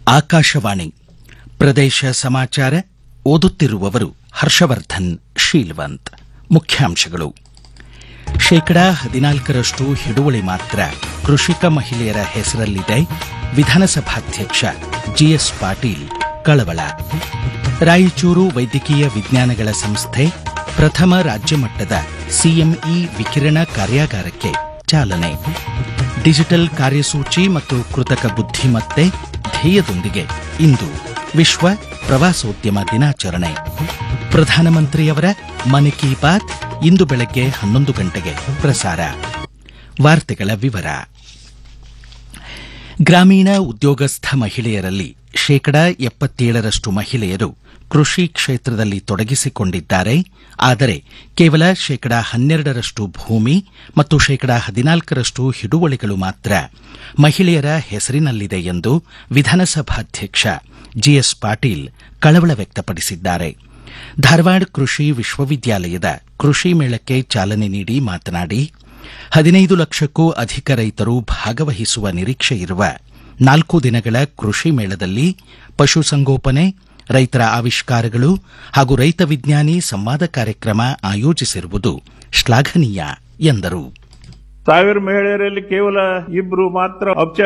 ಆಕಾಶವಾಣಿ ಪ್ರದೇಶ ಸಮಾಚಾರ ಓದುತ್ತಿರುವವರು ಹರ್ಷವರ್ಧನ್ ಶೀಲ್ವಂತ್ ಮುಖ್ಯಾಂಶಗಳು ಶೇಕಡಾ ಹದಿನಾಲ್ಕರಷ್ಟು ಹಿಡುವಳಿ ಮಾತ್ರ ಕೃಷಿಕ ಮಹಿಳೆಯರ ಹೆಸರಲ್ಲಿದೆ ವಿಧಾನಸಭಾಧ್ಯಕ್ಷ ಜಿಎಸ್ ಪಾಟೀಲ್ ಕಳವಳ ರಾಯಚೂರು ವೈದ್ಯಕೀಯ ವಿಜ್ಞಾನಗಳ ಸಂಸ್ಥೆ ಪ್ರಥಮ ರಾಜ್ಯ ಮಟ್ಟದ ಸಿಎಂಇ ವಿಕಿರಣ ಕಾರ್ಯಾಗಾರಕ್ಕೆ ಚಾಲನೆ ಡಿಜಿಟಲ್ ಕಾರ್ಯಸೂಚಿ ಮತ್ತು ಕೃತಕ ಬುದ್ಧಿಮತ್ತೆ ಧ್ಯೇಯದೊಂದಿಗೆ ಇಂದು ವಿಶ್ವ ಪ್ರವಾಸೋದ್ಯಮ ದಿನಾಚರಣೆ ಪ್ರಧಾನಮಂತ್ರಿಯವರ ಮನ್ ಕಿ ಬಾತ್ ಇಂದು ಬೆಳಗ್ಗೆ ಹನ್ನೊಂದು ಗಂಟೆಗೆ ಪ್ರಸಾರ ವಾರ್ತೆಗಳ ವಿವರ ಗ್ರಾಮೀಣ ಉದ್ಯೋಗಸ್ಥ ಮಹಿಳೆಯರಲ್ಲಿ ಶೇಕಡಾ ಎಪ್ಪತ್ತೇಳರಷ್ಟು ಮಹಿಳೆಯರು ಕೃಷಿ ಕ್ಷೇತ್ರದಲ್ಲಿ ತೊಡಗಿಸಿಕೊಂಡಿದ್ದಾರೆ ಆದರೆ ಕೇವಲ ಶೇಕಡಾ ಹನ್ನೆರಡರಷ್ಟು ಭೂಮಿ ಮತ್ತು ಶೇಕಡಾ ಹದಿನಾಲ್ಕರಷ್ಟು ಹಿಡುವಳಿಗಳು ಮಾತ್ರ ಮಹಿಳೆಯರ ಹೆಸರಿನಲ್ಲಿದೆ ಎಂದು ವಿಧಾನಸಭಾಧ್ಯಕ್ಷ ಜಿಎಸ್ ಪಾಟೀಲ್ ಕಳವಳ ವ್ಯಕ್ತಪಡಿಸಿದ್ದಾರೆ ಧಾರವಾಡ ಕೃಷಿ ವಿಶ್ವವಿದ್ಯಾಲಯದ ಕೃಷಿ ಮೇಳಕ್ಕೆ ಚಾಲನೆ ನೀಡಿ ಮಾತನಾಡಿ ಹದಿನೈದು ಲಕ್ಷಕ್ಕೂ ಅಧಿಕ ರೈತರು ಭಾಗವಹಿಸುವ ನಿರೀಕ್ಷೆ ಇರುವ ನಾಲ್ಕು ದಿನಗಳ ಕೃಷಿ ಮೇಳದಲ್ಲಿ ಪಶುಸಂಗೋಪನೆ ರೈತರ ಆವಿಷ್ಕಾರಗಳು ಹಾಗೂ ರೈತ ವಿಜ್ಞಾನಿ ಸಂವಾದ ಕಾರ್ಯಕ್ರಮ ಆಯೋಜಿಸಿರುವುದು ಶ್ಲಾಘನೀಯ ಎಂದರು ಸಾವಿರ ಮಹಿಳೆಯರಲ್ಲಿ ಕೇವಲ ಇಬ್ರು ಮಾತ್ರ